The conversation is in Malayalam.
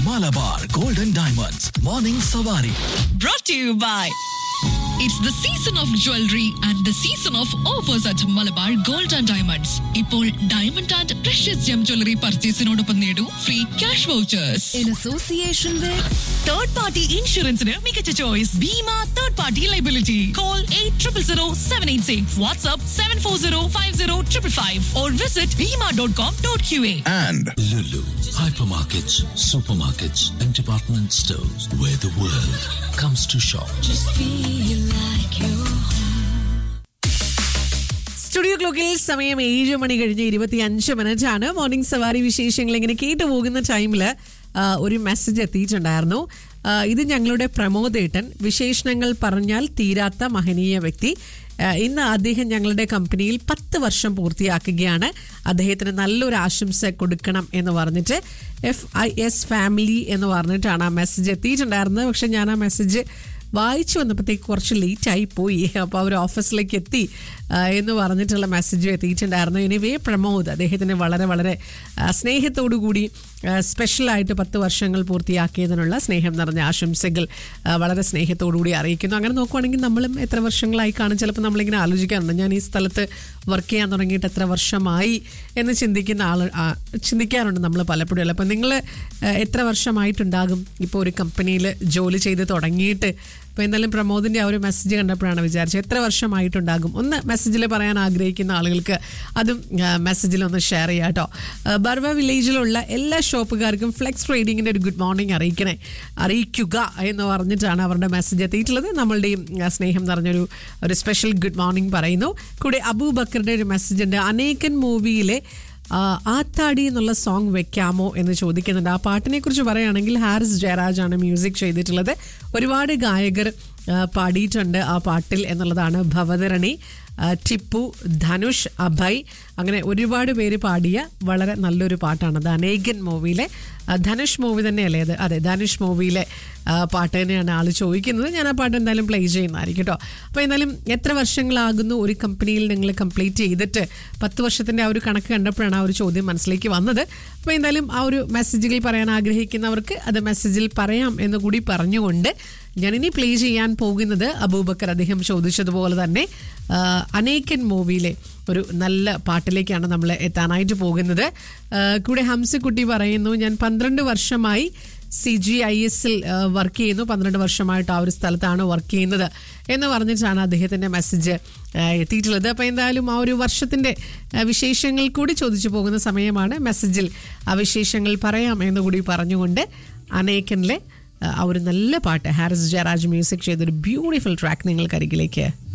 മലബാർ ഗോൾഡൻ ഡയമണ്ട്സ് മോർണിംഗ് സവാരി brought to you by It's the season of jewelry and the season of offers at Malabar Gold and Diamonds. ഇപ്പോൾ diamond and precious gem jewellery പർച്ചേസിനോടൊപ്പം നേടൂ free cash vouchers in association with third party ഇൻഷുറൻസിന് മികച്ച choice Bhima third party liability call eight triple zero seven eight six WhatsApp seven four zero five zero triple five or visit Bhima dot com dot Q A and Lulu, hypermarkets, supermarkets, and department stores where the world comes to shop. Studio ക്ലോക്കിൽ സമയം ഏഴ് മണി കഴിഞ്ഞ് ഇരുപത്തി അഞ്ച് മിനിറ്റ് ആണ് മോർണിംഗ് സവാരി വിശേഷങ്ങൾ ഇങ്ങനെ കേട്ടു പോകുന്ന ടൈമിൽ ഒരു മെസ്സേജ് എത്തിയിട്ടുണ്ടായിരുന്നു ആ, ഇത് ഞങ്ങളുടെ പ്രമോദേട്ടൻ വിശേഷണങ്ങൾ പറഞ്ഞാൽ തീരാത്ത മഹനീയ വ്യക്തി ആ, ഇന്ന് അദ്ദേഹം ഞങ്ങളുടെ കമ്പനിയിൽ പത്ത് വർഷം പൂർത്തിയാക്കുകയാണ് അദ്ദേഹത്തിന് നല്ലൊരു ആശംസ കൊടുക്കണം എന്ന് പറഞ്ഞിട്ട് എഫ് ഐ എസ് ഫാമിലി എന്ന് പറഞ്ഞിട്ടാണ് ആ മെസ്സേജ് എത്തിയിട്ടുണ്ടായിരുന്നത് പക്ഷെ ഞാൻ ആ മെസ്സേജ് വായിച്ചു വന്നപ്പോഴത്തേക്ക് കുറച്ച് ലേറ്റ് ആയി പോയി അപ്പോൾ അവർ ഓഫീസിലേക്ക് എത്തി ആ, എന്ന് പറഞ്ഞിട്ടുള്ള മെസ്സേജ് എത്തിയിട്ടുണ്ടായിരുന്നു എനിവേ പ്രമോദ് അദ്ദേഹത്തിന് വളരെ വളരെ ആ, സ്നേഹത്തോടു കൂടി ആ, സ്പെഷ്യലായിട്ട് പത്ത് വർഷങ്ങൾ പൂർത്തിയാക്കിയതിനുള്ള സ്നേഹം നിറഞ്ഞ ആശംസകൾ ആ, വളരെ സ്നേഹത്തോടു കൂടി അറിയിക്കുന്നു അങ്ങനെ നോക്കുവാണെങ്കിൽ നമ്മളും എത്ര വർഷങ്ങളായി കാണും ചിലപ്പോൾ നമ്മളിങ്ങനെ ആലോചിക്കാറുണ്ട് ഞാൻ ഈ സ്ഥലത്ത് വർക്ക് ചെയ്യാൻ തുടങ്ങിയിട്ട് എത്ര വർഷമായി എന്ന് ചിന്തിക്കുന്ന ആൾ ആ, ചിന്തിക്കാറുണ്ട് നമ്മൾ പലപ്പോഴും അല്ല അപ്പം നിങ്ങൾ എത്ര വർഷമായിട്ടുണ്ടാകും ഇപ്പോൾ ഒരു കമ്പനിയിൽ ജോലി ചെയ്ത് തുടങ്ങിയിട്ട് അപ്പോൾ എന്തായാലും പ്രമോദിൻ്റെ ആ ഒരു മെസ്സേജ് കണ്ടപ്പോഴാണ് വിചാരിച്ചത് എത്ര വർഷമായിട്ടുണ്ടാകും ഒന്ന് മെസ്സേജിൽ പറയാൻ ആഗ്രഹിക്കുന്ന ആളുകൾക്ക് അതും മെസ്സേജിൽ ഒന്ന് ഷെയർ ചെയ്യാം കേട്ടോ ആ, ബർവ വില്ലേജിലുള്ള എല്ലാ ഷോപ്പുകാർക്കും ഫ്ലെക്സ് ട്രേഡിങ്ങിൻ്റെ ഒരു ഗുഡ് മോർണിംഗ് അറിയിക്കണേ അറിയിക്കുക എന്ന് പറഞ്ഞിട്ടാണ് അവരുടെ മെസ്സേജ് എത്തിയിട്ടുള്ളത് നമ്മളുടെയും ആ, സ്നേഹം നിറഞ്ഞൊരു ഒരു സ്പെഷ്യൽ ഗുഡ് മോർണിംഗ് പറയുന്നു കൂടെ അബൂബക്കറിൻ്റെ ഒരു മെസ്സേജ് ഉണ്ട് അനേകൻ മൂവിയിലെ ആ, ആത്താടി എന്നുള്ള സോങ് വെക്കാമോ എന്ന് ചോദിക്കുന്നുണ്ട് ആ പാട്ടിനെ കുറിച്ച് പറയുകയാണെങ്കിൽ ഹാരിസ് ജയരാജ് ആണ് മ്യൂസിക് ചെയ്തിട്ടുള്ളത് ഒരുപാട് ഗായകർ ആ, പാടിയിട്ടുണ്ട് ആ പാട്ടിൽ എന്നുള്ളതാണ് ഭവതരണി ആ, ടിപ്പു ധനുഷ് അഭയ് അങ്ങനെ ഒരുപാട് പേര് പാടിയ വളരെ നല്ലൊരു പാട്ടാണ് അത് അനേകൻ മൂവിയിലെ ആ, ധനുഷ് മൂവി തന്നെയല്ലേ അത് അതെ ധനുഷ് മൂവിയിലെ ആ, പാട്ട് തന്നെയാണ് ആൾ ചോദിക്കുന്നത് ഞാൻ ആ പാട്ട് എന്തായാലും പ്ലേ ചെയ്യുന്നതായിരിക്കും കേട്ടോ അപ്പോൾ എന്തായാലും എത്ര വർഷങ്ങളാകുന്നു ഒരു കമ്പനിയിൽ നിങ്ങൾ കംപ്ലീറ്റ് ചെയ്തിട്ട് പത്ത് വർഷത്തിൻ്റെ ആ ഒരു കണക്ക് കണ്ടപ്പോഴാണ് ആ ഒരു ചോദ്യം മനസ്സിലേക്ക് വന്നത് അപ്പോൾ എന്തായാലും ആ ഒരു മെസ്സേജുകൾ പറയാൻ ആഗ്രഹിക്കുന്നവർക്ക് അത് മെസ്സേജിൽ പറയാം എന്ന് കൂടി പറഞ്ഞുകൊണ്ട് ഞാനിനി പ്ലേ ചെയ്യാൻ പോകുന്നത് അബൂബക്കർ അദ്ദേഹം ചോദിച്ചതുപോലെ തന്നെ ആ, അനേകൻ മൂവിയിലെ ഒരു നല്ല പാട്ടിലേക്കാണ് നമ്മൾ എത്താനായിട്ട് പോകുന്നത് ആ, കൂടെ ഹംസക്കുട്ടി പറയുന്നു ഞാൻ പന്ത്രണ്ട് വർഷമായി സി ജി ഐ എസിൽ വർക്ക് ചെയ്യുന്നു പന്ത്രണ്ട് വർഷമായിട്ട് ആ ഒരു സ്ഥലത്താണ് വർക്ക് ചെയ്യുന്നത് എന്ന് പറഞ്ഞിട്ടാണ് അദ്ദേഹത്തിൻ്റെ മെസ്സേജ് എത്തിയിട്ടുള്ളത് അപ്പോൾ എന്തായാലും ആ ഒരു വർഷത്തിൻ്റെ ആ, വിശേഷങ്ങൾ കൂടി ചോദിച്ചു പോകുന്ന സമയമാണ് മെസ്സേജിൽ ആ വിശേഷങ്ങൾ പറയാം എന്ന് കൂടി പറഞ്ഞുകൊണ്ട് അനേക്കനിലെ ആ ഒരു നല്ല പാട്ട് ഹാരിസ് ജയറാജ് മ്യൂസിക് ചെയ്തൊരു ബ്യൂട്ടിഫുൾ ട്രാക്ക് നിങ്ങൾക്ക് അരികിലേക്ക്